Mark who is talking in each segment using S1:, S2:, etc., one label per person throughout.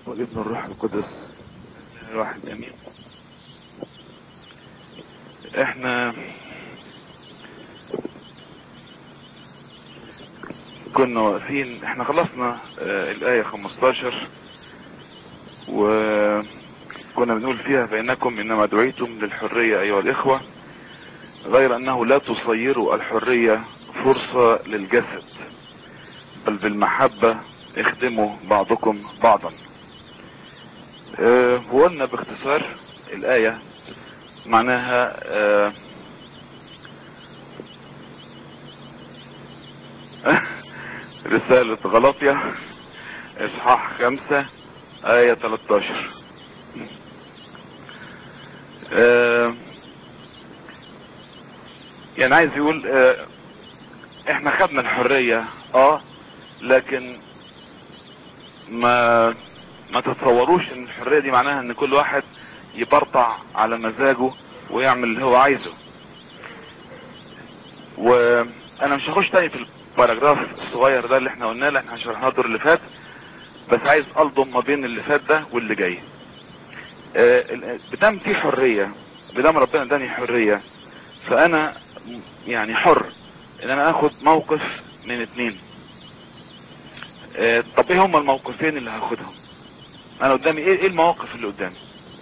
S1: والابن الروح القدس الواحد امين احنا كنا واقفين احنا خلصنا اه الاية 15 وكنا بنقول فيها فانكم انما دعيتم للحرية ايها الاخوة غير انه لا تصيروا الحرية فرصة للجسد بل بالمحبة اخدموا بعضكم بعضا اه وقلنا باختصار الآية معناها اه رسالة غلطية اصحاح خمسة آية 13 اه يعني عايز يقول اه احنا خدنا الحرية اه لكن ما ما تتصوروش ان الحرية دي معناها ان كل واحد يبرطع على مزاجه ويعمل اللي هو عايزه وانا مش هخش تاني في الباراجراف الصغير ده اللي احنا قلناه اللي احنا شرحناه الدور اللي فات بس عايز الضم ما بين اللي فات ده واللي جاي اه بدام في حرية بدام ربنا اداني حرية فانا يعني حر ان انا اخد موقف من اتنين اه طب ايه هما الموقفين اللي هاخدهم انا قدامي ايه, ايه المواقف اللي قدامي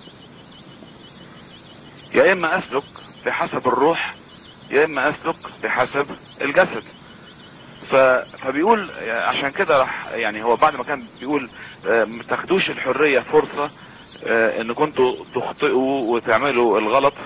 S1: يا اما اسلك بحسب الروح يا اما اسلك بحسب الجسد ف... فبيقول عشان كده راح يعني هو بعد ما كان بيقول اه ما تاخدوش الحرية فرصة اه ان كنتوا تخطئوا وتعملوا الغلط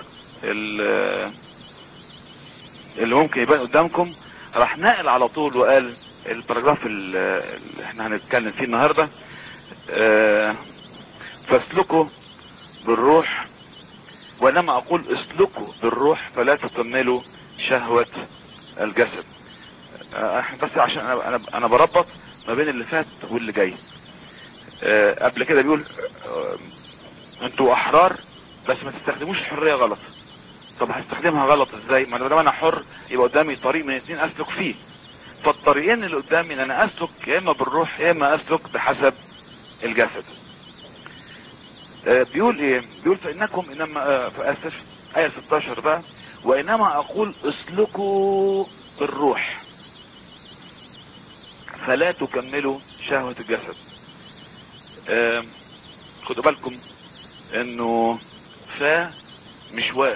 S1: اللي ممكن يبان قدامكم راح ناقل على طول وقال الباراجراف اللي احنا هنتكلم فيه النهاردة اه فاسلكوا بالروح وانما اقول اسلكوا بالروح فلا تكملوا شهوة الجسد اه بس عشان انا, أنا, أنا بربط ما بين اللي فات واللي جاي اه قبل كده بيقول انتوا احرار بس ما تستخدموش الحرية غلط طب هستخدمها غلط ازاي ما دام انا حر يبقى قدامي طريق من اتنين اسلك فيه فالطريقين اللي قدامي ان انا اسلك يا اما بالروح يا اما اسلك بحسب الجسد آه بيقول ايه بيقول فانكم انما آه فاسف ايه 16 بقى وانما اقول اسلكوا بالروح فلا تكملوا شهوة الجسد آه خدوا بالكم انه فا مش وا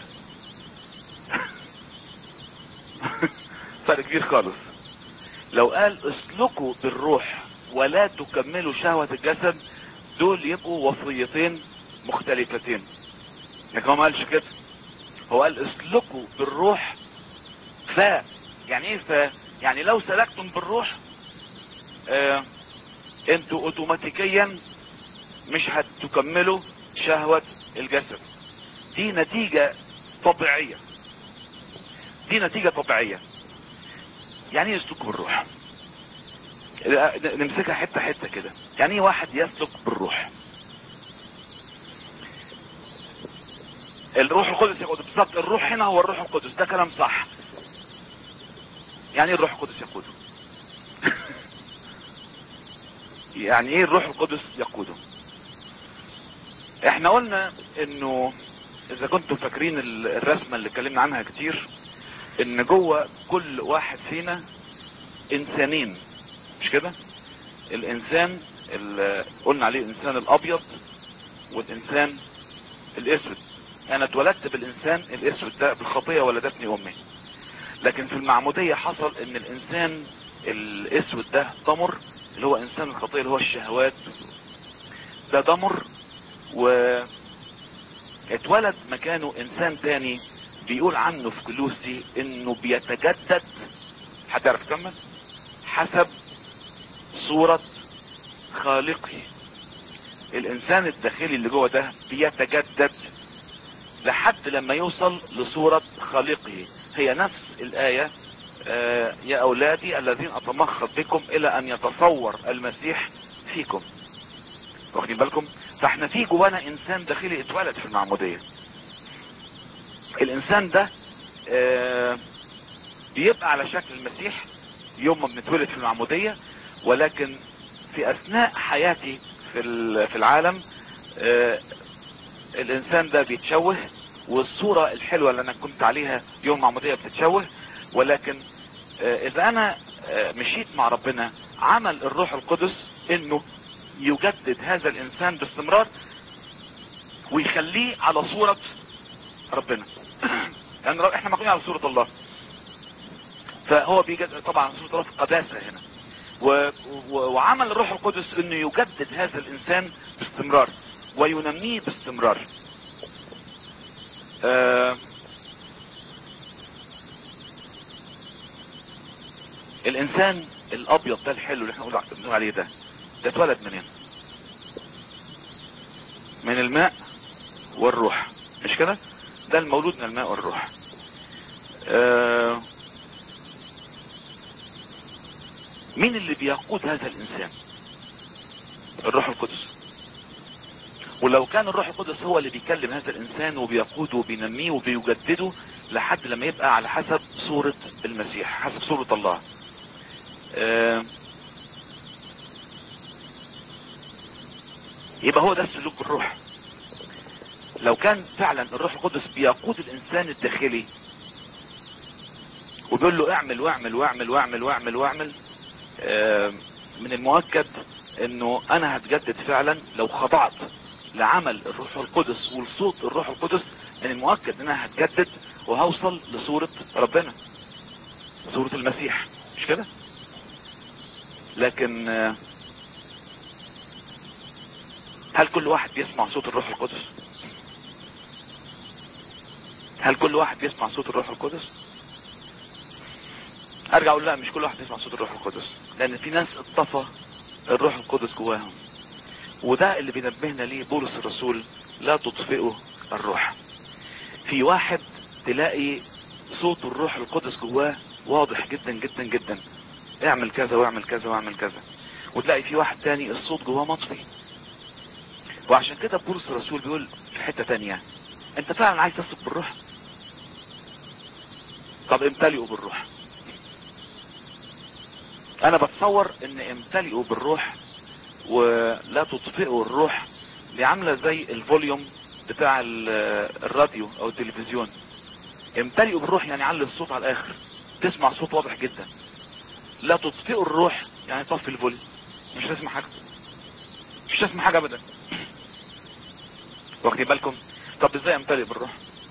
S1: فرق كبير خالص لو قال اسلكوا بالروح ولا تكملوا شهوة الجسد دول يبقوا وصيتين مختلفتين لكن هو ما قالش كده هو قال اسلكوا بالروح فا يعني ايه فا يعني لو سلكتم بالروح اه انتوا اوتوماتيكيا مش هتكملوا شهوة الجسد دي نتيجة طبيعية دي نتيجة طبيعية يعني ايه يسلك بالروح نمسكها حتة حتة كده يعني ايه واحد يسلك بالروح الروح القدس يقود بالظبط الروح هنا هو الروح القدس ده كلام صح يعني ايه الروح القدس يقوده يعني ايه الروح القدس يقوده احنا قلنا انه اذا كنتم فاكرين الرسمة اللي اتكلمنا عنها كتير ان جوه كل واحد فينا انسانين مش كده الانسان اللي قلنا عليه الانسان الابيض والانسان الاسود انا اتولدت بالانسان الاسود ده بالخطية ولدتني امي لكن في المعمودية حصل ان الانسان الاسود ده ضمر اللي هو انسان الخطية اللي هو الشهوات ده ضمر و اتولد مكانه انسان تاني بيقول عنه في كلوسي انه بيتجدد حد يعرف يكمل حسب صورة خالقه الانسان الداخلي اللي جوه ده بيتجدد لحد لما يوصل لصورة خالقه هي نفس الآية آه يا أولادي الذين أتمخض بكم إلى أن يتصور المسيح فيكم واخدين بالكم فاحنا في جوانا انسان داخلي اتولد في المعمودية الانسان ده آه بيبقى على شكل المسيح يوم ما بنتولد في المعمودية ولكن في اثناء حياتي في ال- في العالم آه، الانسان ده بيتشوه والصورة الحلوة اللي انا كنت عليها يوم معمودية بتتشوه ولكن آه، اذا انا آه، مشيت مع ربنا عمل الروح القدس انه يجدد هذا الانسان باستمرار ويخليه على صورة ربنا لان يعني احنا مخلوقين على صورة الله فهو بيجد طبعا صورة الله في قداسة هنا و... و... وعمل الروح القدس انه يجدد هذا الانسان باستمرار وينميه باستمرار آه... الانسان الابيض ده الحلو اللي احنا بنقول بنقول عليه ده ده اتولد منين من الماء والروح مش كده ده المولود من الماء والروح آه... مين اللي بيقود هذا الانسان الروح القدس ولو كان الروح القدس هو اللي بيكلم هذا الانسان وبيقوده وبينميه وبيجدده لحد لما يبقى على حسب صورة المسيح حسب صورة الله آه يبقى هو ده السلوك بالروح لو كان فعلا الروح القدس بيقود الانسان الداخلي وبيقول له اعمل واعمل واعمل واعمل واعمل واعمل آه من المؤكد انه انا هتجدد فعلا لو خضعت لعمل الروح القدس ولصوت الروح القدس من المؤكد ان انا هتجدد وهوصل لصورة ربنا صورة المسيح مش كده لكن آه هل كل واحد بيسمع صوت الروح القدس هل كل واحد بيسمع صوت الروح القدس ارجع اقول لا مش كل واحد بيسمع صوت الروح القدس لان في ناس اطفى الروح القدس جواهم وده اللي بينبهنا ليه بولس الرسول لا تطفئوا الروح في واحد تلاقي صوت الروح القدس جواه واضح جدا جدا جدا اعمل كذا واعمل كذا واعمل كذا وتلاقي في واحد تاني الصوت جواه مطفي وعشان كده بولس الرسول بيقول في حتة تانية انت فعلا عايز تثق بالروح طب امتلئوا بالروح انا بتصور ان امتلئوا بالروح ولا تطفئوا الروح دي عاملة زي الفوليوم بتاع الراديو او التلفزيون امتلئوا بالروح يعني علي الصوت على الاخر تسمع صوت واضح جدا لا تطفئوا الروح يعني طفي الفوليوم مش تسمع حاجة مش تسمع حاجة ابدا واخدين بالكم طب ازاي امتلئ بالروح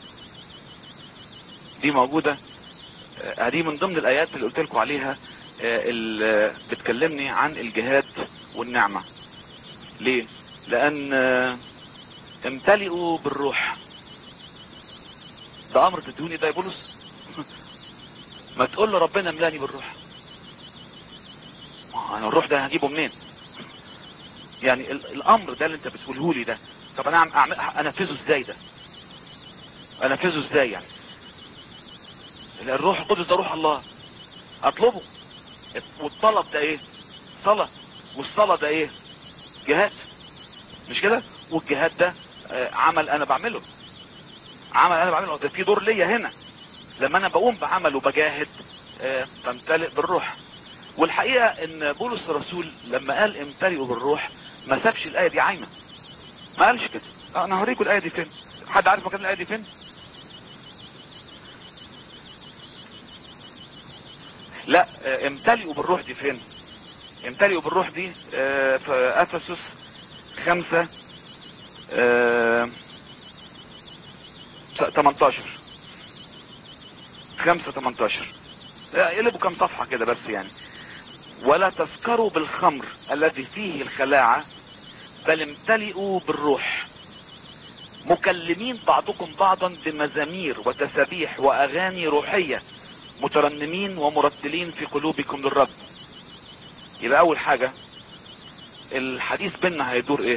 S1: دي موجودة دي من ضمن الايات اللي قلت لكم عليها اللي بتكلمني عن الجهاد والنعمة ليه لان امتلئوا بالروح ده امر تدوني ده يا بولس ما تقول له ربنا املاني بالروح انا الروح ده هجيبه منين يعني الامر ده اللي انت بتقوله لي ده طب انا اعمل انفذه ازاي ده انفذه ازاي يعني الروح القدس ده روح الله اطلبه والطلب ده ايه صلاة والصلاة ده ايه جهاد مش كده والجهاد ده آه عمل انا بعمله عمل انا بعمله ده في دور ليا هنا لما انا بقوم بعمل وبجاهد آه بمتلئ بالروح والحقيقة ان بولس الرسول لما قال امتلئوا بالروح ما سابش الاية دي عايمة ما قالش كده انا هوريكم الاية دي فين حد عارف مكان الاية دي فين لا اه امتلئوا بالروح دي فين امتلئوا بالروح دي اه في افسس خمسة اه 18 خمسة 18 يقلبوا كم صفحة كده بس يعني ولا تسكروا بالخمر الذي فيه الخلاعة بل امتلئوا بالروح مكلمين بعضكم بعضا بمزامير وتسابيح واغاني روحية مترنمين ومرتلين في قلوبكم للرب يبقى اول حاجة الحديث بيننا هيدور ايه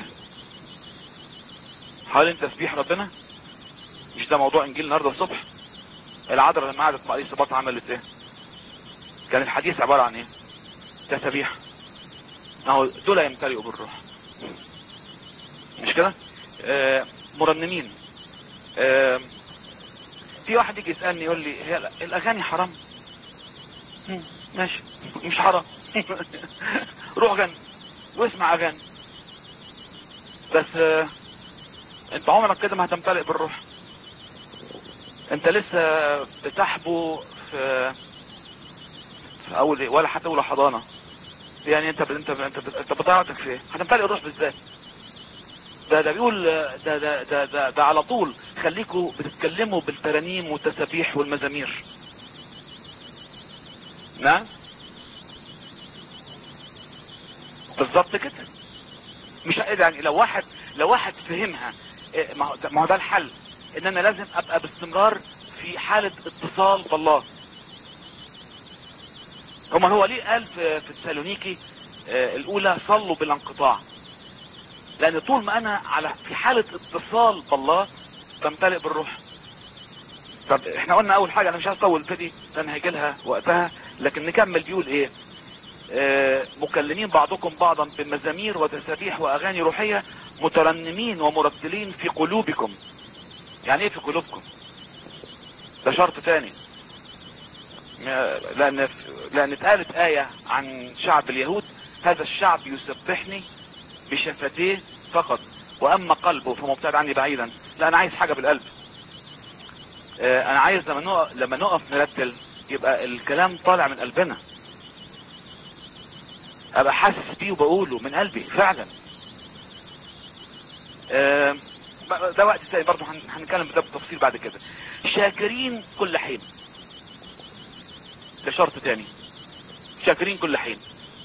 S1: حوالين تسبيح ربنا مش ده موضوع انجيل النهاردة الصبح العذراء لما قعدت مع اليسابات عملت ايه كان الحديث عبارة عن ايه تسبيح اهو دول يمتلئوا بالروح مش كده آه مرنمين آه في واحد يجي يسألني يقول لي هي الاغاني حرام ماشي مش حرام روح غني واسمع اغاني بس آه، انت عمرك كده ما هتمتلئ بالروح انت لسه بتحبو في في اول ولا حتى اولى حضانه يعني انت انت انت انت بضاعتك في ايه هتمتلئ الروح بالذات ده ده بيقول آه، ده ده ده ده, ده على طول خليكوا بتتكلموا بالترانيم والتسابيح والمزامير نعم بالظبط كده مش يعني لو واحد لو واحد فهمها إيه، ما هو ده- ما هو ده الحل ان انا لازم ابقى باستمرار في حالة اتصال بالله هما هو ليه قال في في تسالونيكي آه، الاولى صلوا بلا انقطاع لان طول ما انا على في حالة اتصال بالله بمتلئ بالروح طب احنا قلنا اول حاجة انا مش عايز اطول في دي لان هيجي لها وقتها لكن نكمل بيقول ايه آه، مكلمين بعضكم بعضا بمزامير وتسابيح واغاني روحية مترنمين ومرتلين في قلوبكم يعني ايه في قلوبكم ده شرط تاني آه، لان لان اتقالت آية عن شعب اليهود هذا الشعب يسبحني بشفتيه فقط واما قلبه فمبتعد عني بعيدا لا انا عايز حاجة بالقلب آه، انا عايز لما نقف لما نقف نرتل يبقى الكلام طالع من قلبنا ابقى حاسس بيه وبقوله من قلبي فعلا آه، ده وقت تاني برضه هن- هنتكلم بده بالتفصيل بعد كده شاكرين كل حين ده شرط تاني شاكرين كل حين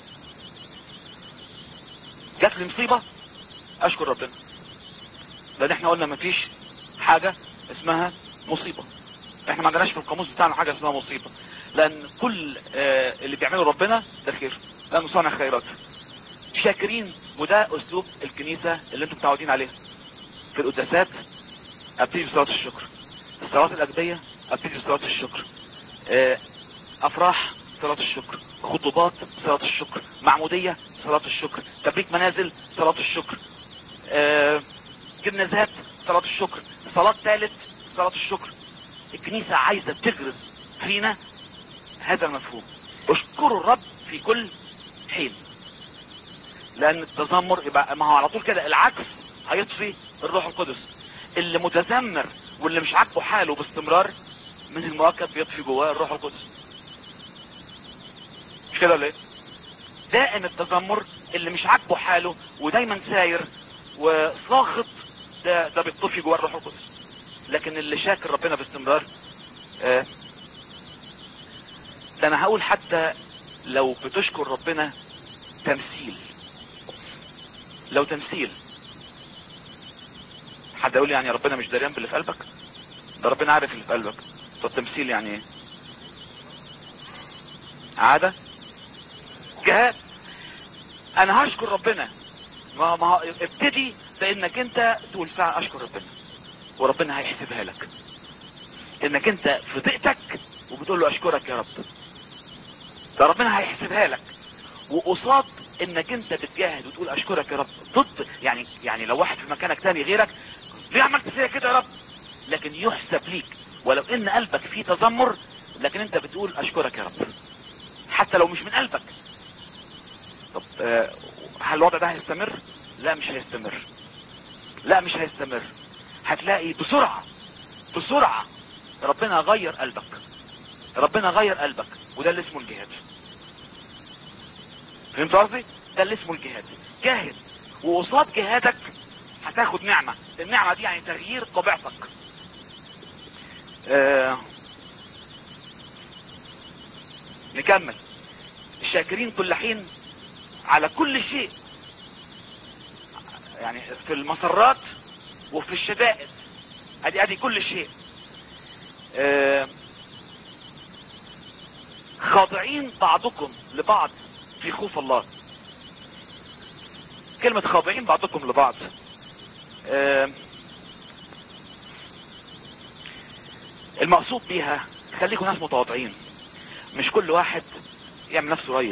S1: جات لي مصيبة اشكر ربنا لان احنا قلنا مفيش حاجة اسمها مصيبة احنا ما عندناش في القاموس بتاعنا حاجة اسمها مصيبة لان كل آه، اللي بيعمله ربنا ده خير لانه صانع خيرات شاكرين وده اسلوب الكنيسة اللي انتم متعودين عليه في القداسات ابتدي بصلاة الشكر الصلوات الاجبية ابتدي بصلاة الشكر آه، افراح صلاة الشكر خطوبات صلاة الشكر معمودية صلاة الشكر تبريك منازل صلاة الشكر آه، جنازات صلاة الشكر صلاة ثالث صلاة الشكر الكنيسة عايزة تغرس فينا هذا المفهوم اشكروا الرب في كل حين لان التذمر يبقى ما هو على طول كده العكس هيطفي الروح القدس اللي متذمر واللي مش عاجبه حاله باستمرار من المؤكد بيطفي جواه الروح القدس مش كده ولا ايه دائم التذمر اللي مش عاجبه حاله ودايما ساير وساخط ده ده بيطفي جواه الروح القدس لكن اللي شاكر ربنا باستمرار آه، ده انا هقول حتى لو بتشكر ربنا تمثيل لو تمثيل حد يقول لي يعني ربنا مش دريان باللي في قلبك ده ربنا عارف اللي في قلبك طب تمثيل يعني ايه عادة جهاد انا هشكر ربنا ما ما هو ابتدي بانك انت تقول فعلا اشكر ربنا وربنا هيحسبها لك انك انت في ضيقتك وبتقول له اشكرك يا رب فربنا هيحسبها لك وقصاد انك انت بتجاهد وتقول اشكرك يا رب ضد يعني يعني لو واحد في مكانك تاني غيرك ليه عملت فيا كده يا رب لكن يحسب ليك ولو ان قلبك فيه تذمر لكن انت بتقول اشكرك يا رب حتى لو مش من قلبك طب آه، هل الوضع ده هيستمر لا مش هيستمر لا مش هيستمر هتلاقي بسرعة بسرعة ربنا غير قلبك ربنا غير قلبك وده اللي اسمه الجهاد فهمت قصدي ده اللي اسمه الجهاد جاهد وقصاد جهادك هتاخد نعمة النعمة دي يعني تغيير طبيعتك آه نكمل الشاكرين كل حين على كل شيء يعني في المسرات وفي الشدائد ادي ادي كل شيء آه خاضعين بعضكم لبعض في خوف الله كلمة خاضعين بعضكم لبعض آه المقصود بيها خليكم ناس متواضعين مش كل واحد يعمل نفسه ريس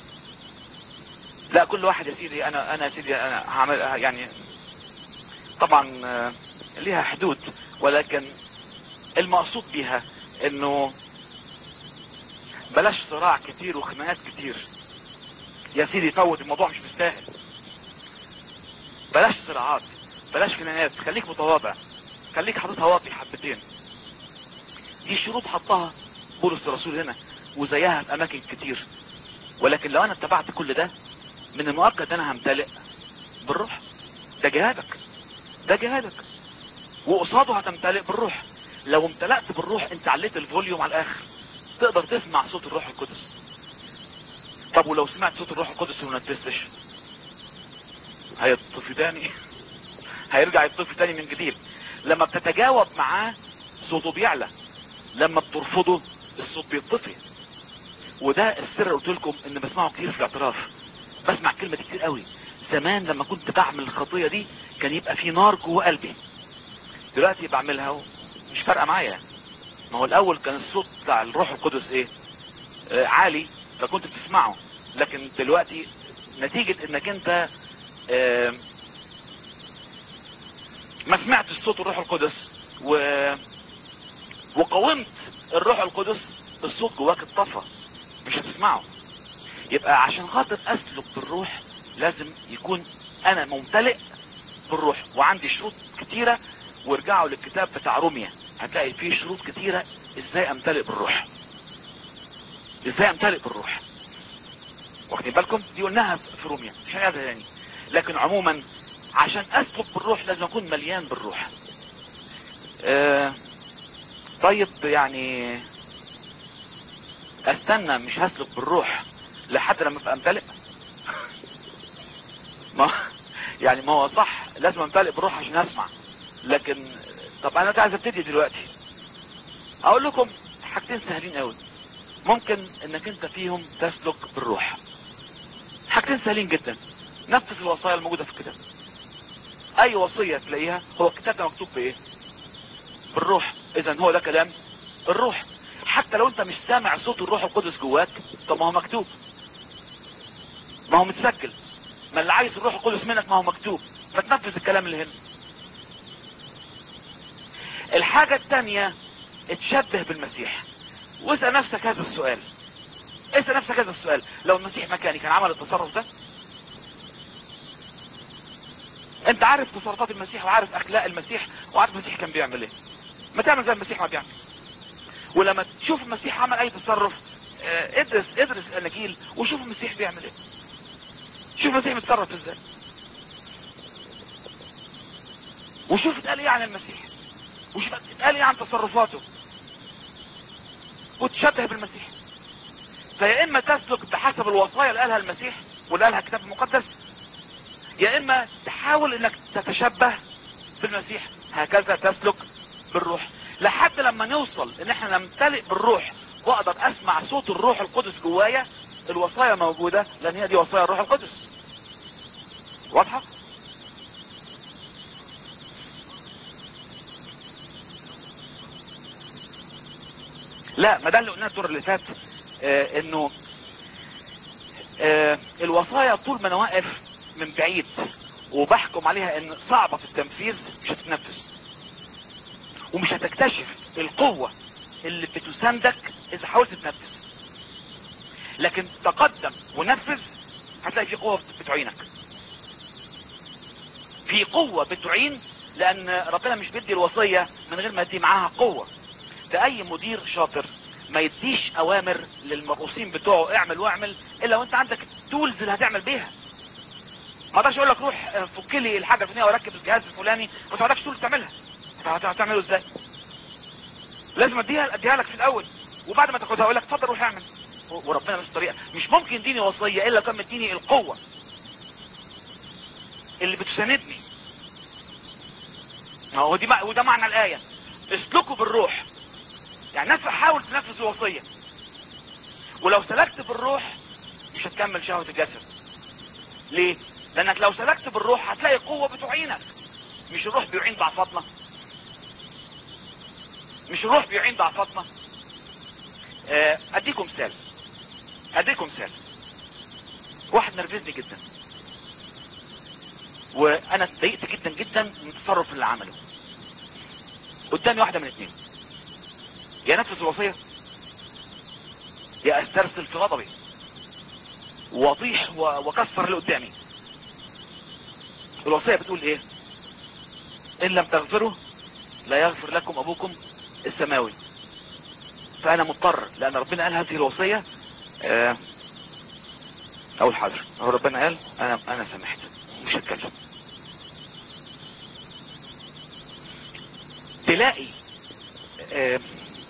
S1: لا كل واحد يا سيدي انا انا يا سيدي انا هعمل يعني طبعا آه، ليها حدود ولكن المقصود بيها انه بلاش صراع كتير وخناقات كتير يا سيدي فوت الموضوع مش مستاهل بلاش صراعات بلاش خناقات خليك متواضع خليك حاططها واطي حبتين دي شروط حطها بولس الرسول هنا وزيها في اماكن كتير ولكن لو انا اتبعت كل ده من المؤكد انا همتلئ بالروح ده جهادك ده جهادك وقصاده هتمتلئ بالروح لو امتلأت بالروح انت عليت الفوليوم على الاخر تقدر تسمع صوت الروح القدس طب ولو سمعت صوت الروح القدس وما نفذتش هيطفي تاني هيرجع يطفي تاني من جديد لما بتتجاوب معاه صوته بيعلى لما بترفضه الصوت بيطفي وده السر قلت لكم ان بسمعه كتير في الاعتراف بسمع كلمة دي كتير قوي زمان لما كنت بعمل الخطية دي كان يبقى في نار جوه قلبي دلوقتي بعملها مش فارقة معايا ما هو الاول كان الصوت بتاع الروح القدس ايه آه عالي فكنت بتسمعه لكن دلوقتي نتيجة انك انت آه ما سمعتش صوت الروح القدس و وقاومت الروح القدس الصوت جواك اتطفى مش هتسمعه يبقى عشان خاطر اسلك بالروح لازم يكون انا ممتلئ بالروح وعندي شروط كتيرة وارجعوا للكتاب بتاع روميا هتلاقي فيه شروط كتيرة ازاي امتلئ بالروح ازاي امتلئ بالروح واخدين بالكم دي قلناها في روميا مش هنعيدها تاني لكن عموما عشان اسلك بالروح لازم اكون مليان بالروح آه طيب يعني استنى مش هسلك بالروح لحد لما ابقى امتلئ ما يعني ما هو صح لازم امتلئ بالروح عشان اسمع لكن طب انا عايز ابتدي دلوقتي اقول لكم حاجتين سهلين قوي ممكن انك انت فيهم تسلك بالروح حاجتين سهلين جدا نفذ الوصايا الموجودة في الكتاب اي وصية تلاقيها هو الكتاب ده مكتوب بايه بالروح اذا هو ده كلام الروح حتى لو انت مش سامع صوت الروح القدس جواك طب ما هو مكتوب ما هو متسجل ما اللي عايز الروح القدس منك ما هو مكتوب فتنفذ الكلام اللي هنا الحاجة التانية اتشبه بالمسيح واسأل نفسك هذا السؤال اسأل نفسك هذا السؤال لو المسيح مكاني كان عمل التصرف ده انت عارف تصرفات المسيح وعارف اخلاق المسيح وعارف المسيح كان بيعمل ايه ما تعمل زي المسيح ما بيعمل ولما تشوف المسيح عمل اي تصرف اه ادرس ادرس الاناجيل وشوف المسيح بيعمل ايه شوف المسيح بيتصرف ازاي وشوف اتقال ايه عن المسيح وشوف اتقال ايه عن تصرفاته وتشبه بالمسيح فيا اما تسلك بحسب الوصايا اللي قالها المسيح واللي قالها الكتاب المقدس يا اما تحاول انك تتشبه بالمسيح هكذا تسلك بالروح لحد لما نوصل ان احنا نمتلئ بالروح واقدر اسمع صوت الروح القدس جوايا الوصايا موجودة لان هي دي وصايا الروح القدس واضحة لا ما ده اللي قلناه الدور اللي فات آه انه آه الوصايا طول ما انا واقف من بعيد وبحكم عليها ان صعبة في التنفيذ مش هتتنفذ ومش هتكتشف القوة اللي بتساندك اذا حاولت تنفذ لكن تقدم ونفذ هتلاقي في قوة بتعينك في قوة بتعين لان ربنا مش بيدي الوصية من غير ما يدي معاها قوة ده اي مدير شاطر ما يديش اوامر للمرؤوسين بتوعه اعمل واعمل الا وانت عندك التولز اللي هتعمل بيها ما اقدرش اقول لك روح فك لي الحاجه الفلانيه واركب الجهاز الفلاني وانت ما عندكش تولز تعملها هتعمله ازاي لازم اديها اديها لك في الاول وبعد ما تاخدها اقول لك اتفضل روح اعمل وربنا مش طريقه مش ممكن يديني وصيه الا كان مديني القوه اللي بتساندني هو دي وده معنى الايه اسلكوا بالروح يعني نفس حاول تنفذ الوصيه ولو سلكت بالروح مش هتكمل شهوه الجسد ليه لانك لو سلكت بالروح هتلاقي قوه بتعينك مش الروح بيعين ضعفاتنا مش الروح بيعين ضعفاتنا اديكم مثال اديكم مثال واحد نرفزني جدا وانا اتضايقت جدا جدا من التصرف اللي عمله قدامي واحده من اتنين يا نفذ الوصيه يا استرسل في غضبي واطيح واكسر اللي قدامي الوصية بتقول ايه ان لم تغفروا لا يغفر لكم ابوكم السماوي فانا مضطر لان ربنا قال هذه الوصية اه اقول حاضر هو ربنا قال انا انا سمحت مش هتكلم تلاقي اه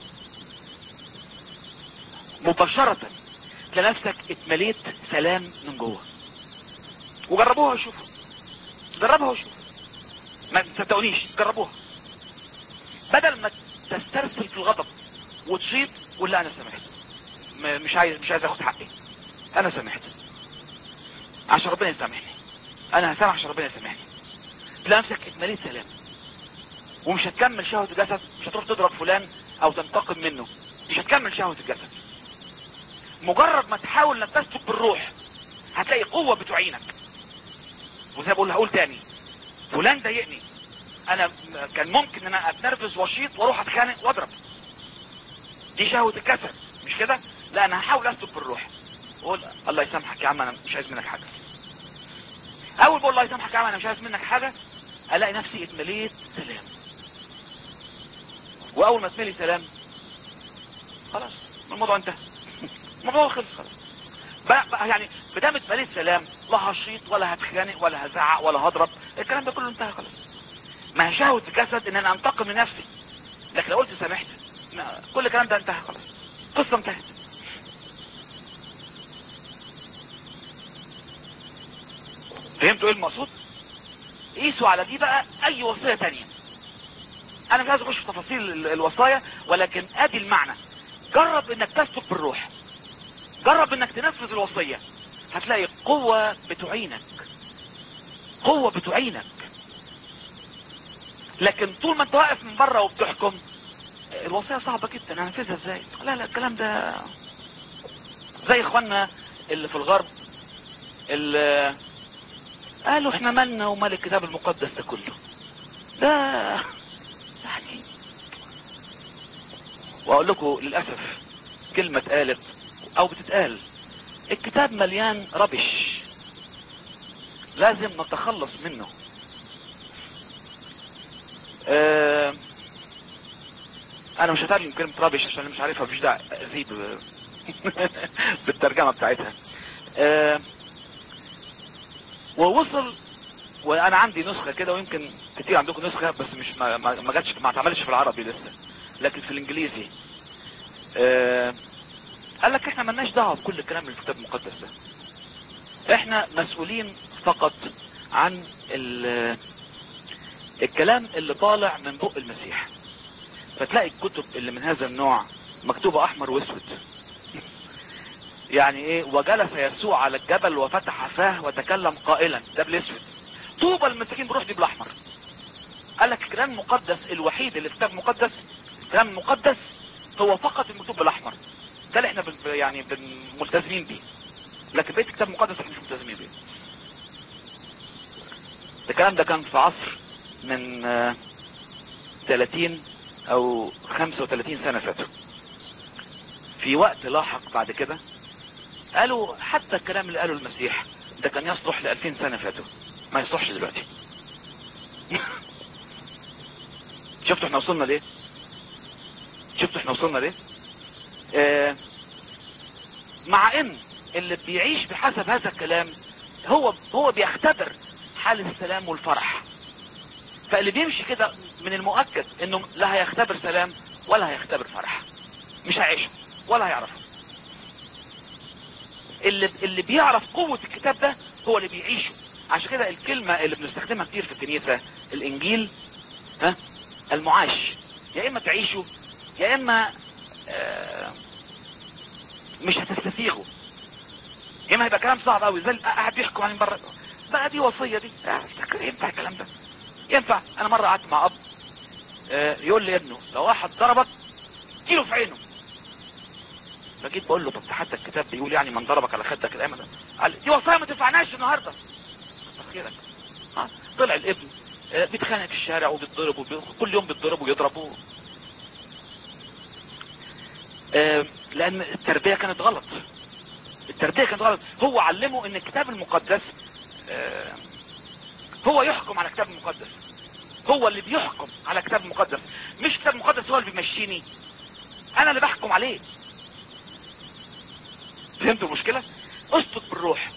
S1: مباشرة لنفسك اتمليت سلام من جوه وجربوها وشوفوا جربها وشوفوا ما تصدقونيش جربوها بدل ما تسترسل في الغضب وتشيط قول لا انا سامحت م- مش عايز مش عايز اخد حقي انا سامحت عشان ربنا يسامحني انا هسامح عشان ربنا يسامحني تلاقي نفسك اتمليت سلام ومش هتكمل شهوة الجسد مش هتروح تضرب فلان او تنتقم منه مش هتكمل شهوة الجسد مجرد ما تحاول انك تسلك بالروح هتلاقي قوة بتعينك وزي ما بقول هقول تاني فلان ضايقني انا م- كان ممكن ان انا اتنرفز واشيط واروح اتخانق واضرب دي شهوة الجسد مش كده لا انا هحاول اسلك بالروح اقول الله يسامحك يا عم انا مش عايز منك حاجة اول بقول الله يسامحك يا عم انا مش عايز منك حاجة الاقي نفسي اتمليت سلام واول ما اتملي سلام خلاص الموضوع انتهى الموضوع خلص خلاص بقى بقى يعني بدام اتمليت سلام لا هشيط ولا هتخانق ولا هزعق ولا هضرب الكلام ده كله انتهى خلاص ما هي شهوة الجسد ان انا انتقم من نفسي لكن لو قلت سامحت ما- كل الكلام ده انتهى خلاص قصة انتهت فهمتوا ايه المقصود قيسوا على دي بقى اي وصية تانية انا مش عايز اخش في تفاصيل ال- الوصايا ولكن ادي المعنى جرب انك تسلك بالروح جرب انك تنفذ الوصية هتلاقي قوة بتعينك قوة بتعينك لكن طول ما انت واقف من بره وبتحكم الوصية صعبة جدا هنفذها ازاي لا لا الكلام ده زي اخواننا اللي في الغرب اللي قالوا احنا مالنا ومال الكتاب المقدس ده كله ده يعني واقول لكم للاسف كلمة اتقالت او بتتقال الكتاب مليان ربش لازم نتخلص منه اه انا مش هترجم كلمة ربش عشان اللي مش عارفها مفيش داعي ازيد بالترجمة بتاعتها اه ووصل وانا عندي نسخة كده ويمكن كتير عندكم نسخة بس مش ما ما ما جاتش ما اتعملش في العربي لسه لكن في الانجليزي آه قال لك احنا ملناش دعوه بكل الكلام اللي في الكتاب المقدس ده احنا مسؤولين فقط عن ال- الكلام اللي طالع من بق المسيح فتلاقي الكتب اللي من هذا النوع مكتوبة احمر واسود يعني ايه وجلس يسوع على الجبل وفتح فاه وتكلم قائلا ده بالاسود طوبى المساكين بروح دي بالاحمر قال لك الكلام المقدس الوحيد اللي في الكتاب المقدس الكلام المقدس هو فقط المكتوب بالاحمر ده اللي احنا بن يعني بن ملتزمين بيه لكن بقيه الكتاب المقدس احنا مش ملتزمين بيه الكلام ده كان في عصر من آه، 30 او 35 سنة فاتوا في وقت لاحق بعد كده قالوا حتى الكلام اللي قاله المسيح ده كان يصلح ل 2000 سنة فاتوا ما يصلحش دلوقتي شفتوا احنا وصلنا ليه شفتوا احنا وصلنا ليه آه مع ان اللي بيعيش بحسب هذا الكلام هو هو بيختبر حال السلام والفرح فاللي بيمشي كده من المؤكد انه لا هيختبر سلام ولا هيختبر فرح مش هيعيشه ولا هيعرفه اللي اللي بيعرف قوة الكتاب ده هو اللي بيعيشه عشان كده الكلمة اللي بنستخدمها كتير في الكنيسة الانجيل ها المعاش يا اما تعيشه يا اما آه مش هتستسيغه يا اما هيبقى كلام صعب قوي زي قاعد بيحكوا عن بره بقى دي وصية دي آه، افتكر ينفع الكلام ده ينفع انا مرة قعدت مع اب آه يقول لي ابنه لو واحد ضربك اديله في عينه فجيت بقول له طب ده حتى الكتاب بيقول يعني من ضربك على خدك الايمن ده قال دي وصايا ما تنفعناش النهارده كتر خيرك آه، طلع الابن آه، بيتخانق في الشارع وبيتضرب وبي... كل يوم بيتضرب ويضربوه آه، لان التربية كانت غلط التربية كانت غلط هو علمه ان الكتاب المقدس آه،
S2: هو يحكم على كتاب المقدس هو اللي بيحكم على كتاب المقدس مش كتاب المقدس هو اللي بيمشيني انا اللي بحكم عليه فهمتوا المشكلة اسلك بالروح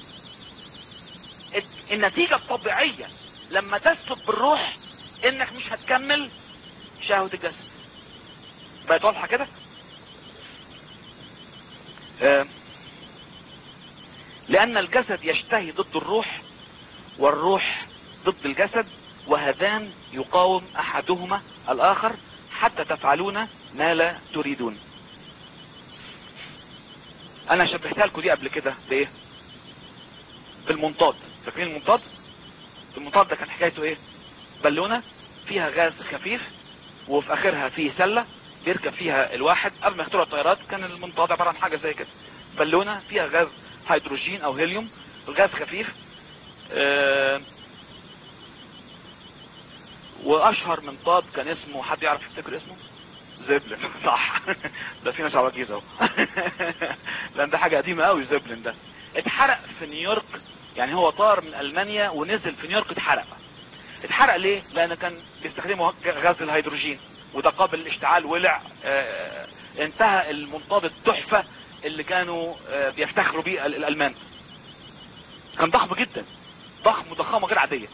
S2: النتيجة الطبيعية لما تسلك بالروح انك مش هتكمل شهوة الجسد بقت واضحة كده آه لان الجسد يشتهي ضد الروح والروح ضد الجسد وهذان يقاوم احدهما الاخر حتى تفعلون ما لا تريدون انا شبهتها لكم دي قبل كده بايه بالمنطاد فاكرين المنطاد المنطاد ده كان حكايته ايه بالونة فيها غاز خفيف وفي اخرها فيه سلة بيركب فيها الواحد قبل ما يخترعوا الطيارات كان المنطاد عبارة عن حاجة زي كده بالونة فيها غاز هيدروجين او هيليوم الغاز خفيف آه واشهر منطاد كان اسمه حد يعرف يفتكر اسمه زبلن صح ده في ناس عواجيز اهو لان ده حاجة قديمة قوي زبلن ده اتحرق في نيويورك يعني هو طار من المانيا ونزل في نيويورك اتحرق اتحرق ليه لان كان بيستخدموا غاز الهيدروجين وده قابل للاشتعال ولع اه انتهى المنطاد التحفة اللي كانوا اه بيفتخروا بيه الالمان كان ضخم جدا ضخم وضخامة غير عادية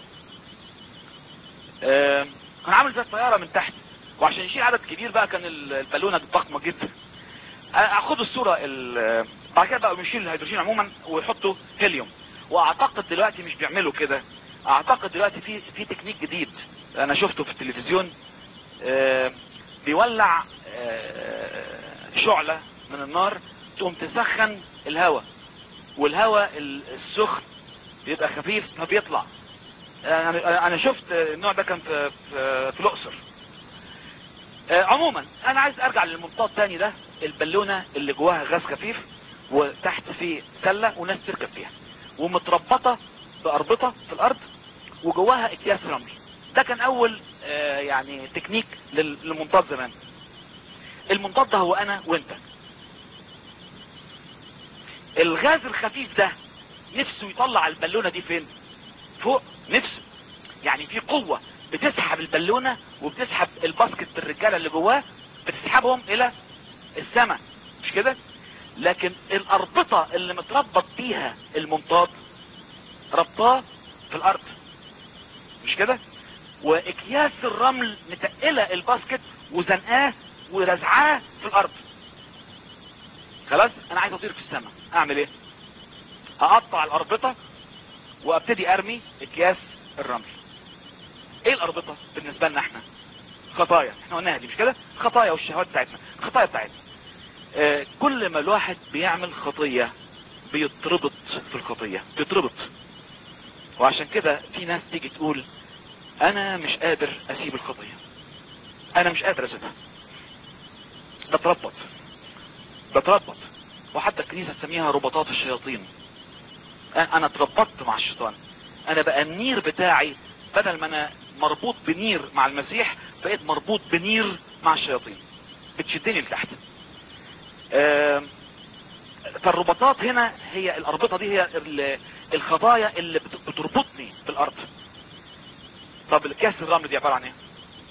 S2: اه كان عامل زي الطيارة من تحت وعشان يشيل عدد كبير بقى كان البالونة ضخمة جدا اخدوا الصورة بعد كده بقى بيشيل الهيدروجين عموما ويحطوا هيليوم واعتقد دلوقتي مش بيعملوا كده اعتقد دلوقتي في في تكنيك جديد انا شفته في التلفزيون آه بيولع آه شعلة من النار تقوم تسخن الهواء والهواء السخن بيبقى خفيف فبيطلع انا انا شفت النوع ده كان في في, في الاقصر آه عموما انا عايز ارجع للمنطاد تاني ده البالونة اللي جواها غاز خفيف وتحت في سلة وناس تركب فيها ومتربطة بأربطة في الأرض وجواها اكياس رمل ده كان أول آه يعني تكنيك للمنطاد زمان المنطاد ده هو أنا وانت الغاز الخفيف ده نفسه يطلع البالونة دي فين فوق نفسه يعني في قوة بتسحب البالونة وبتسحب الباسكت الرجالة اللي جواه بتسحبهم الى السماء مش كده لكن الاربطة اللي متربط بيها المنطاد ربطاه في الارض مش كده واكياس الرمل متقلة الباسكت وزنقاه ورزعاه في الارض خلاص انا عايز اطير في السماء اعمل ايه اقطع الاربطة وابتدي ارمي اكياس الرمل ايه الاربطة بالنسبة لنا احنا خطايا احنا قلناها دي مش كده خطايا والشهوات بتاعتنا الخطايا بتاعتنا اه كل ما الواحد بيعمل خطية بيتربط في الخطية بيتربط وعشان كده في ناس تيجي تقول انا مش قادر اسيب الخطية انا مش قادر اسيبها بتربط بتربط وحتى الكنيسة تسميها رباطات الشياطين انا اتربطت مع الشيطان انا بقى النير بتاعي بدل ما انا مربوط بنير مع المسيح بقيت مربوط بنير مع الشياطين بتشدني لتحت آه فالرباطات هنا هي الاربطة دي هي الخطايا اللي بتربطني بالارض طب الكاس الرمل دي عبارة عن ايه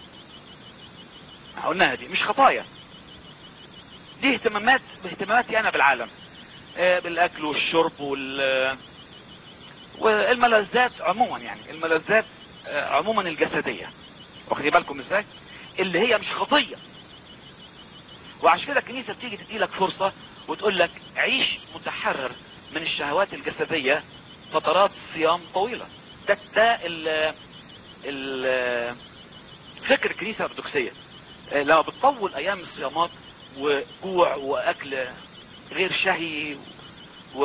S2: قلناها دي مش خطايا دي اهتمامات باهتماماتي انا بالعالم آه بالاكل والشرب وال والملذات عموما يعني الملذات آه عموما الجسدية واخدين بالكم ازاي اللي هي مش خطية وعشان كده الكنيسة بتيجي تدي لك فرصة وتقول لك عيش متحرر من الشهوات الجسدية فترات صيام طويلة ده ده ال ال فكر الكنيسة الارثوذكسية لما بتطول ايام الصيامات وجوع واكل غير شهي و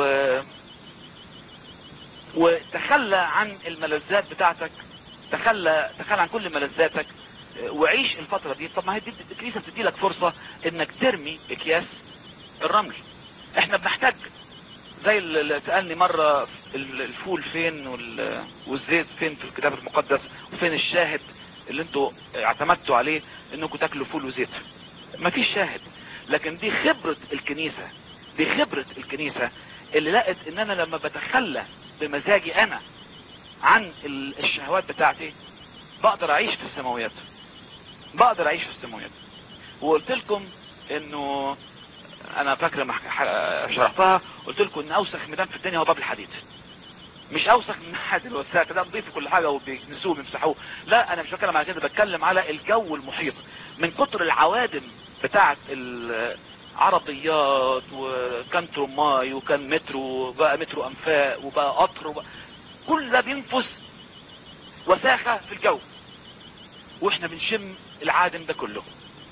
S2: وتخلى عن الملذات بتاعتك تخلى تخلى عن كل ملذاتك وعيش الفترة دي طب ما هي الكنيسة بتدي لك فرصة انك ترمي اكياس الرمل احنا بنحتاج زي اللي سألني مرة الفول فين والزيت فين في الكتاب المقدس وفين الشاهد اللي انتوا اعتمدتوا عليه انكم تاكلوا فول وزيت ما فيش شاهد لكن دي خبرة الكنيسة دي خبرة الكنيسة اللي لقت ان انا لما بتخلى بمزاجي انا عن ال- الشهوات بتاعتي بقدر اعيش في السماويات بقدر اعيش في السماويات وقلت لكم انه انا فاكر لما ح- ح- شرحتها قلت لكم ان اوسخ ميدان في الدنيا هو باب الحديد مش اوسخ من ناحيه الوساخه ده نضيف كل حاجه وبيكنسوه وبيمسحوه لا انا مش بتكلم على كده بتكلم على الجو المحيط من كتر العوادم بتاعه العربيات وكان ترماي وكان مترو وبقى مترو انفاق وبقى قطر وبقى كل ده بينفس وساخه في الجو واحنا بنشم العادم ده كله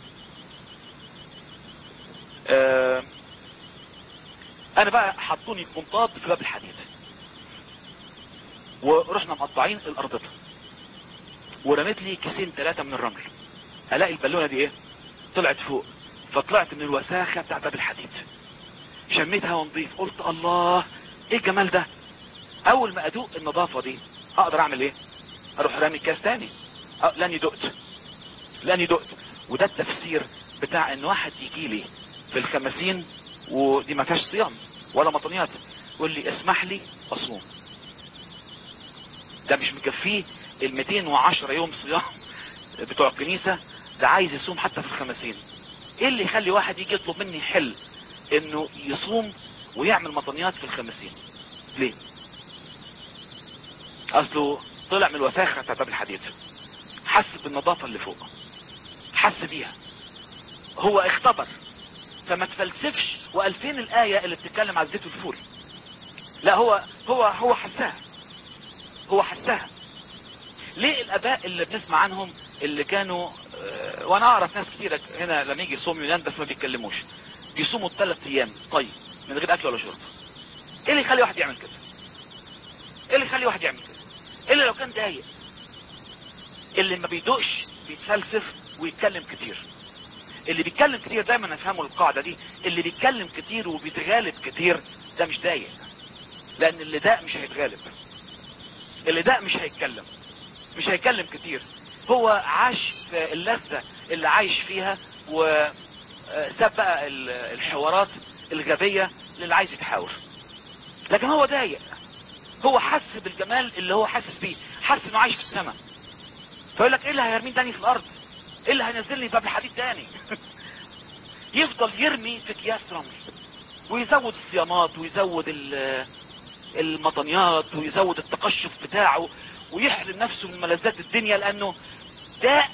S2: آه انا بقى حطوني بمنطاد في باب الحديد ورحنا مقطعين الارضيه ورميت لي كيسين ثلاثة من الرمل الاقي البالونة دي ايه طلعت فوق فطلعت من الوساخة بتاع باب الحديد شميت هوا نظيف قلت الله ايه الجمال ده اول ما ادوق النظافة دي اقدر اعمل ايه اروح رامي كاس تاني أه لاني دقت لاني دقت وده التفسير بتاع ان واحد يجي لي في الخمسين ودي ما فيهاش صيام ولا مطنيات يقول لي اسمح لي اصوم ده مش مكفيه ال 210 يوم صيام بتوع الكنيسة ده عايز يصوم حتى في الخمسين ايه اللي يخلي واحد يجي يطلب مني حل انه يصوم ويعمل مطنيات في الخمسين ليه اصله طلع من الوساخة بتاع باب الحديد حس بالنظافة اللي فوق حس بيها هو اختبر فما تفلسفش وقال فين الآية اللي بتتكلم على الزيت والفول لا هو هو هو حسها هو حسها ليه الاباء اللي بنسمع عنهم اللي كانوا اه وانا اعرف ناس كتير هنا لما يجي يصوم يونان بس ما بيتكلموش بيصوموا الثلاث ايام طيب من غير اكل ولا شرب ايه اللي يخلي واحد يعمل كده ايه اللي يخلي واحد يعمل كده الا لو كان ضايق اللي ما بيدوقش بيتفلسف ويتكلم كتير اللي بيتكلم كتير دايما نفهموا القاعدة دي اللي بيتكلم كتير وبيتغالب كتير ده مش ضايق لان اللي داق مش هيتغالب اللي داق مش هيتكلم مش هيتكلم كتير هو عاش في اللذة اللي عايش فيها وساب بقى الحوارات الغبية اللي عايز يتحاور لكن هو ضايق هو حس بالجمال اللي هو حاسس بيه حس انه عايش في السماء فيقول لك ايه اللي هيرمين تاني في الارض ايه اللي هينزلني باب الحديد تاني يفضل يرمي في اكياس رمل ويزود الصيامات ويزود المطنيات ويزود التقشف بتاعه ويحرم نفسه من ملذات الدنيا لانه داء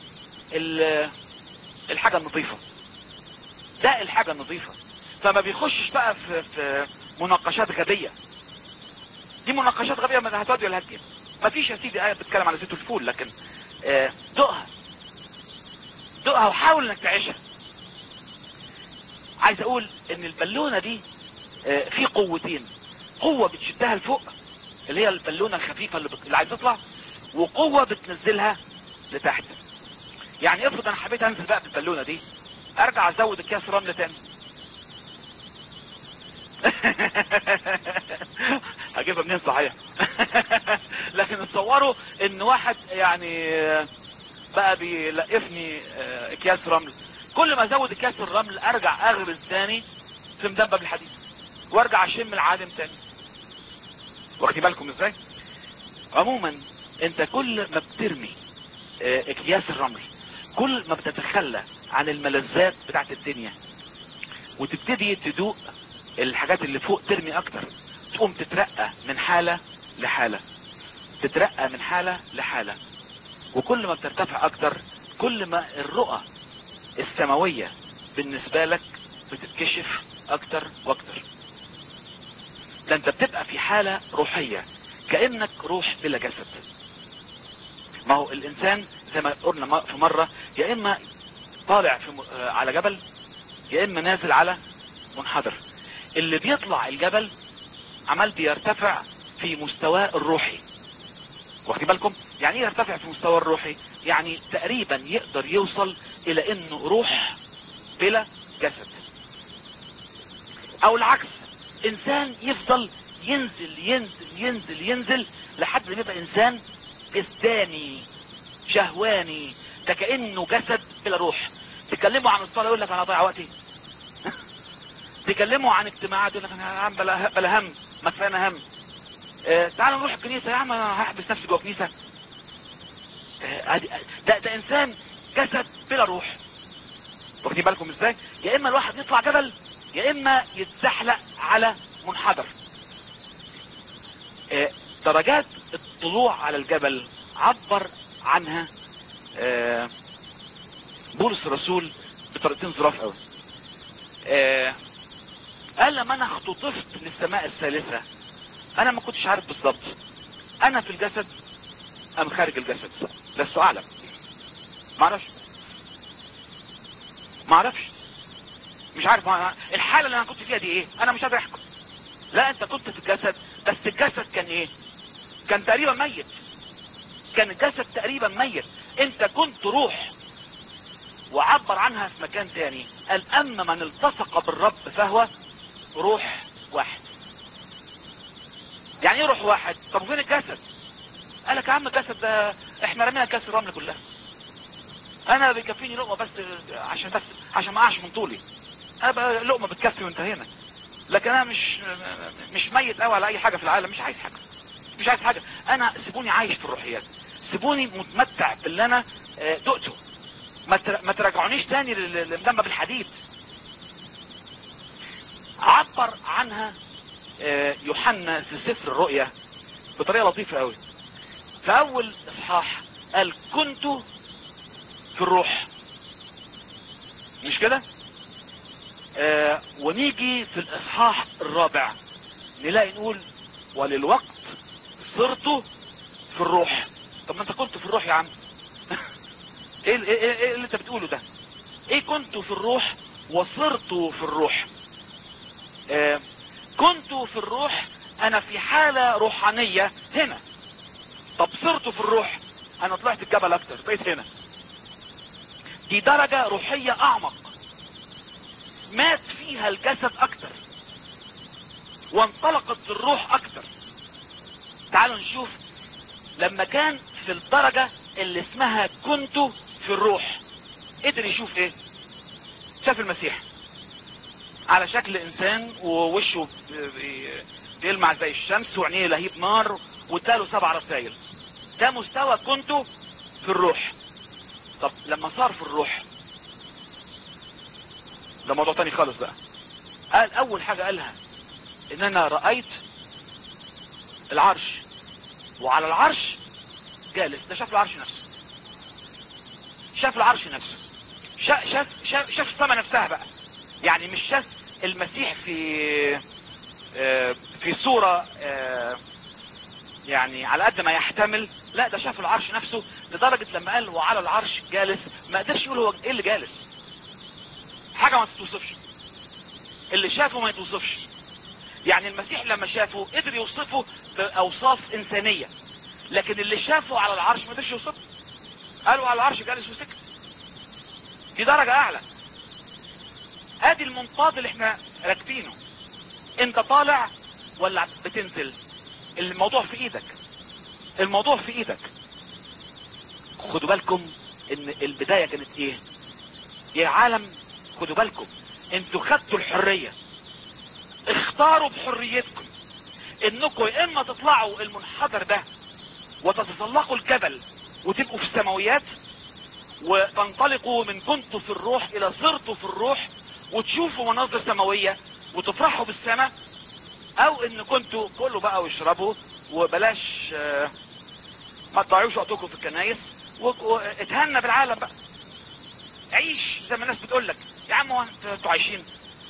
S2: الحاجة النظيفة داء الحاجة النظيفة فما بيخشش بقى في, في مناقشات غبية دي مناقشات غبية ما هتودي ولا هتجيب ما فيش يا سيدي آية بتتكلم على زيت الفول لكن دقها دقها وحاول انك تعيشها عايز اقول ان البالونة دي في قوتين قوة بتشدها لفوق اللي هي البالونة الخفيفة اللي, بت... اللي عايز تطلع وقوة بتنزلها لتحت يعني افرض انا حبيت انزل بقى بالبالونة دي ارجع ازود الكاس رمل تاني هجيبها منين صحيح لكن تصوروا ان واحد يعني بقى بيلقفني اكياس رمل كل ما ازود اكياس الرمل ارجع اغرز تاني في مدبب الحديد وارجع اشم العادم تاني واخدي بالكم ازاي عموما انت كل ما بترمي اكياس الرمل كل ما بتتخلى عن الملذات بتاعت الدنيا وتبتدي تدوق الحاجات اللي فوق ترمي اكتر تقوم تترقى من حالة لحالة تترقى من حالة لحالة وكل ما بترتفع اكتر كل ما الرؤى السماوية بالنسبة لك بتتكشف اكتر واكتر ده انت بتبقى في حالة روحية كأنك روح بلا جسد ما هو الانسان زي ما قلنا في مرة يا اما طالع في م... على جبل يا اما نازل على منحدر اللي بيطلع الجبل عمال بيرتفع في مستواه الروحي واخدي بالكم يعني ايه يرتفع في مستوى الروحي يعني تقريبا يقدر يوصل الى انه روح بلا جسد او العكس انسان يفضل ينزل ينزل ينزل ينزل لحد ما يبقى انسان جسداني شهواني ده كأنه جسد بلا روح تكلموا عن الصلاة يقول لك انا ضيع وقتي تكلموا عن اجتماعات يقول لك انا بلا, بلا هم ما كفانا هم آه تعالوا نروح الكنيسة يا عم انا هحبس نفسي جوه الكنيسة آه ده, ده انسان جسد بلا روح واخدين بالكم ازاي يا اما الواحد يطلع جبل يا اما يتزحلق على منحدر آه درجات الطلوع على الجبل عبر عنها آه بولس الرسول بطريقتين ظراف قوي آه قال لما انا اختطفت للسماء الثالثة انا ما كنتش عارف بالظبط انا في الجسد ام خارج الجسد لست اعلم ما اعرفش ما اعرفش مش عارف ما الحالة اللي انا كنت فيها دي ايه انا مش قادر احكم لا انت كنت في الجسد بس الجسد كان ايه كان تقريبا ميت كان الجسد تقريبا ميت انت كنت روح وعبر عنها في مكان تاني قال اما من التصق بالرب فهو روح واحد يعني ايه روح واحد طب فين الجسد قال لك يا عم الجسد ده احنا رمينا كاس الرمل كلها انا بيكفيني لقمه بس عشان بس عشان ما اقعش من طولي انا بقى لقمه بتكفي وانتهينا لكن انا مش مش ميت قوي على اي حاجه في العالم مش عايز حاجه مش عايز حاجه انا سيبوني عايش في الروحيات سيبوني متمتع باللي انا دقته ما تراجعونيش تاني للمدمى بالحديد عبر عنها يوحنا في سفر الرؤيا بطريقة لطيفة قوي في اول اصحاح قال كنت في الروح مش كده آه ونيجي في الاصحاح الرابع نلاقي نقول وللوقت صرت في الروح طب ما انت كنت في الروح يا عم ايه, ايه, ايه, ايه اللي انت بتقوله ده ايه كنت في الروح وصرت في الروح آه كنت في الروح انا في حالة روحانية هنا طب صرت في الروح انا طلعت الجبل اكتر بقيت هنا دي درجة روحية اعمق مات فيها الجسد اكتر وانطلقت الروح اكتر تعالوا نشوف لما كان في الدرجة اللي اسمها كنت في الروح قدر يشوف ايه شاف المسيح على شكل انسان ووشه بيلمع زي الشمس وعينيه لهيب نار واداله سبع رسائل ده مستوى كنت في الروح طب لما صار في الروح ده موضوع تاني خالص بقى قال اول حاجة قالها ان انا رأيت العرش وعلى العرش جالس ده شاف العرش نفسه شاف العرش نفسه شاف شاف شاف, شاف السماء نفسها بقى يعني مش شاف المسيح في في صورة يعني على قد ما يحتمل لا ده شاف العرش نفسه لدرجة لما قال وعلى العرش جالس ما قدرش يقول هو ايه اللي جالس حاجة ما تتوصفش اللي شافه ما يتوصفش يعني المسيح لما شافه قدر يوصفه باوصاف انسانية لكن اللي شافه على العرش ما قدرش يوصفه قالوا على العرش جالس وسكت دي درجة اعلى ادي المنطاد اللي احنا راكبينه انت طالع ولا بتنزل الموضوع في ايدك الموضوع في ايدك خدوا بالكم ان البداية كانت ايه يا عالم خدوا بالكم انتوا خدتوا الحرية اختاروا بحريتكم انكم يا اما تطلعوا المنحدر ده وتتسلقوا الجبل وتبقوا في السماويات وتنطلقوا من كنتوا في الروح الى صرتوا في الروح وتشوفوا مناظر سماوية وتفرحوا بالسماء او ان كنتوا كلوا بقى واشربوا وبلاش اه ما تضيعوش وقتكم في الكنايس واتهنى بالعالم بقى عيش زي ما الناس بتقول لك يا عم هو انتوا عايشين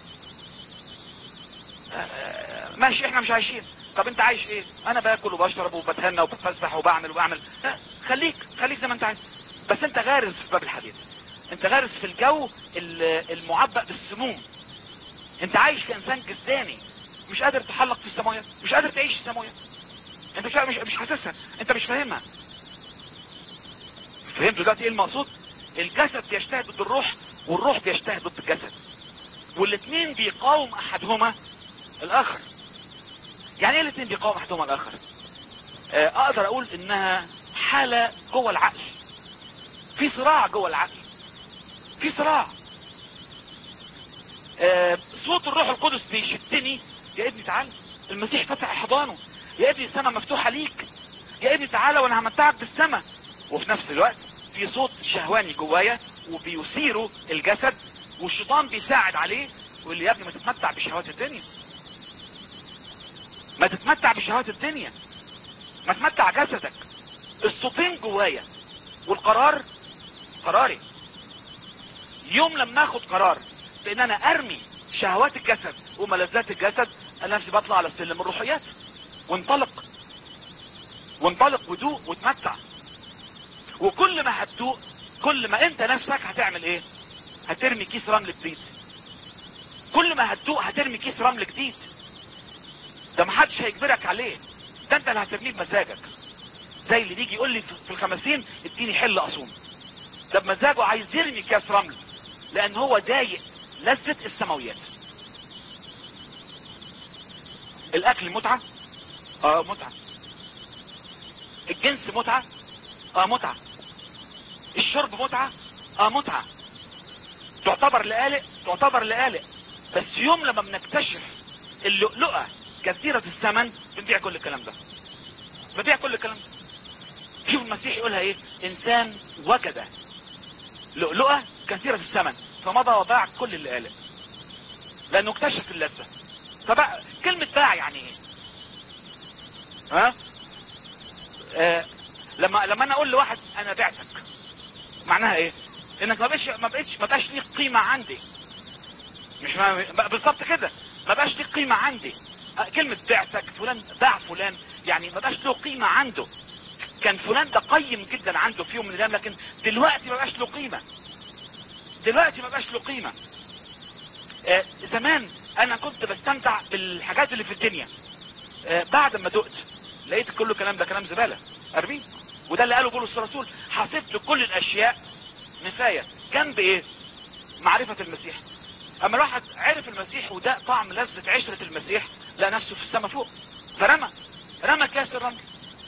S2: اه ماشي احنا مش عايشين طب انت عايش ايه انا باكل وبشرب وبتهنى وبتفسح وبعمل وبعمل اه خليك خليك زي ما انت عايز بس انت غارز في باب الحديد انت غارز في الجو المعبأ بالسموم انت عايش كانسان جسداني مش قادر تحلق في السماويات مش قادر تعيش في السماويات انت مش مش مش حاسسها انت مش فاهمها فهمتوا دلوقتي ايه المقصود الجسد بيجتهد ضد الروح والروح بيجتهد ضد الجسد والاثنين بيقاوم احدهما الاخر يعني ايه الاثنين بيقاوم احدهما الاخر اه اقدر اقول انها حالة جوه العقل في صراع جوه العقل في صراع آه صوت الروح القدس بيشدني يا ابني تعال المسيح فتح حضانه يا ابني السماء مفتوحة ليك يا ابني تعالى وانا همتعك بالسماء وفي نفس الوقت في صوت شهواني جوايا وبيثيره الجسد والشيطان بيساعد عليه ويقول لي يا ابني ما تتمتع بشهوات الدنيا ما تتمتع بشهوات الدنيا ما تمتع جسدك الصوتين جوايا والقرار قراري يوم لما اخد قرار بان انا ارمي شهوات الجسد وملذات الجسد انا نفسي بطلع على السلم الروحيات وانطلق وانطلق ودوق وتمتع وكل ما هتدوق كل ما انت نفسك هتعمل ايه هترمي كيس رمل جديد كل ما هتدوق هترمي كيس رمل جديد ده محدش هيجبرك عليه ده انت اللي هترميه بمزاجك زي اللي بيجي يقول لي في الخمسين اديني حل اصوم ده بمزاجه عايز يرمي كاس رمل لان هو ضايق لذة السماويات الاكل متعة اه متعة الجنس متعة اه متعة الشرب متعة اه متعة تعتبر لقالق تعتبر لقالق بس يوم لما بنكتشف اللؤلؤة كثيرة الثمن بنبيع كل الكلام ده بنبيع كل الكلام ده شوف المسيح يقولها ايه انسان وجد لؤلؤة كثيرة الثمن فمضى وباع كل اللي قاله لانه اكتشف اللذة فبقى كلمة باع يعني ايه ها آه لما لما انا اقول لواحد انا بعتك معناها ايه انك ما بقتش ما بقتش ما بقاش ليك قيمة عندي مش ما بالظبط كده ما بقاش ليك قيمة عندي آه كلمة بعتك فلان باع فلان يعني ما بقاش له قيمة عنده كان فلان ده قيم جدا عنده في يوم من الايام لكن دلوقتي ما بقاش له قيمة دلوقتي ما بقاش له قيمة آه زمان انا كنت بستمتع بالحاجات اللي في الدنيا آه بعد ما دقت لقيت كل الكلام ده كلام زبالة ارميه وده اللي قاله بولس الرسول حسبت كل الاشياء نفاية جنب ايه معرفة المسيح اما الواحد عرف المسيح وده طعم لذة عشرة المسيح لقى نفسه في السماء فوق فرمى رمى كاس الرمل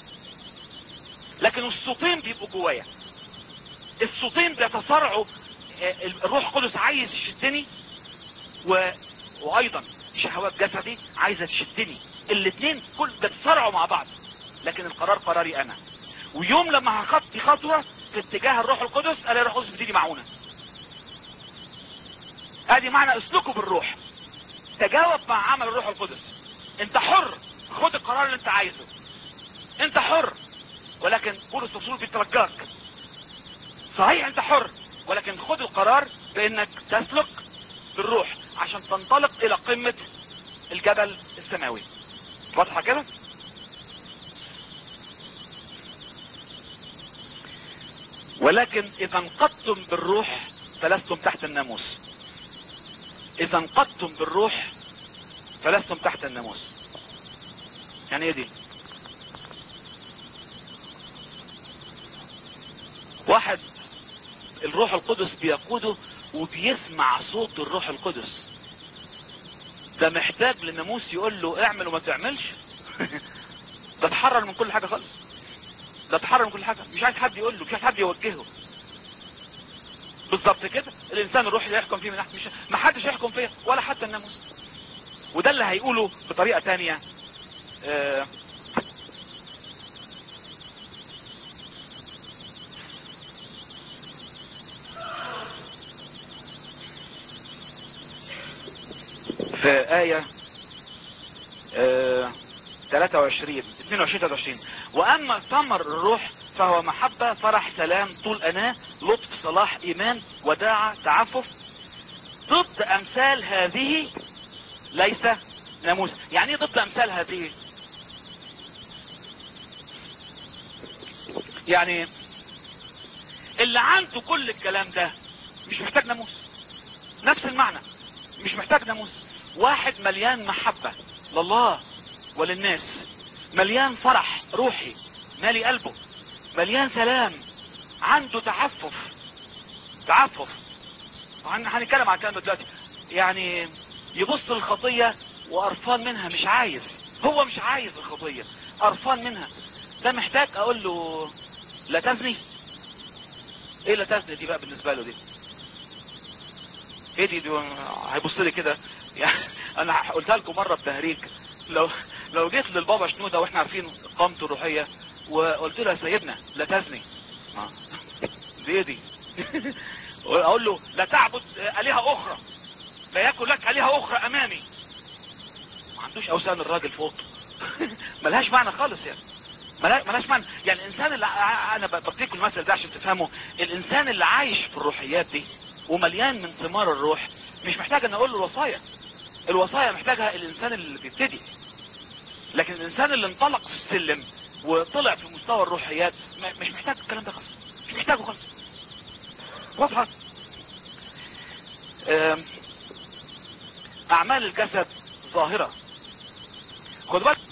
S2: لكن الصوتين بيبقوا جوايا الصوتين بيتصارعوا الروح القدس عايز يشدني و... وايضا شهوات جسدي عايزه تشدني الاثنين كل بيتصارعوا مع بعض لكن القرار قراري انا ويوم لما هخطي خطوه في اتجاه الروح القدس الاقي الروح القدس بتيجي معونه ادي معنى اسلكوا بالروح تجاوب مع عمل الروح القدس انت حر خد القرار اللي انت عايزه انت حر ولكن بولس الرسول بيترجاك صحيح انت حر ولكن خد القرار بانك تسلك بالروح عشان تنطلق الى قمة الجبل السماوي واضحة كده ولكن اذا انقضتم بالروح فلستم تحت الناموس اذا انقضتم بالروح فلستم تحت الناموس يعني ايه دي واحد الروح القدس بيقوده وبيسمع صوت الروح القدس ده محتاج للناموس يقول له اعمل وما تعملش ده اتحرر من كل حاجة خالص ده اتحرر من كل حاجة مش عايز حد يقول له مش عايز حد يوجهه بالظبط كده الانسان الروح اللي يحكم فيه من مش ما حدش يحكم فيه ولا حتى الناموس وده اللي هيقوله بطريقة تانية آه في آية آه 23 22 23 وأما ثمر الروح فهو محبة فرح سلام طول أناة لطف صلاح إيمان وداعة تعفف ضد أمثال هذه ليس ناموس يعني ايه ضد أمثال هذه يعني اللي عنده كل الكلام ده مش محتاج ناموس نفس المعنى مش محتاج ناموس واحد مليان محبة لله وللناس مليان فرح روحي مالي قلبه مليان سلام عنده تعفف تعفف هنتكلم عن الكلام ده دلوقتي يعني يبص للخطية وقرفان منها مش عايز هو مش عايز الخطية قرفان منها ده محتاج اقول له لا تزني ايه لا تزني دي بقى بالنسبة له دي ايه دي, دي هيبص لي كده يعني انا قلتها لكم مرة بتهريج لو لو جيت للبابا شنودة واحنا عارفين قامته الروحية وقلت له يا سيدنا لا تزني آه. دي إيه دي اقول له لا تعبد آلهة اخرى لا يكن لك آلهة اخرى امامي ما عندوش اوثان الراجل فوق ملهاش معنى خالص يعني ملا- ملهاش معنى يعني الانسان اللي ع- انا ب- بديكم المثل ده عشان تفهموا الانسان اللي عايش في الروحيات دي ومليان من ثمار الروح مش محتاج ان اقول له الوصايا الوصايا محتاجها الانسان اللي بيبتدي لكن الانسان اللي انطلق في السلم وطلع في مستوى الروحيات م- مش محتاج الكلام ده خالص مش محتاجه خالص واضحة آم، اعمال الجسد ظاهرة خد بالك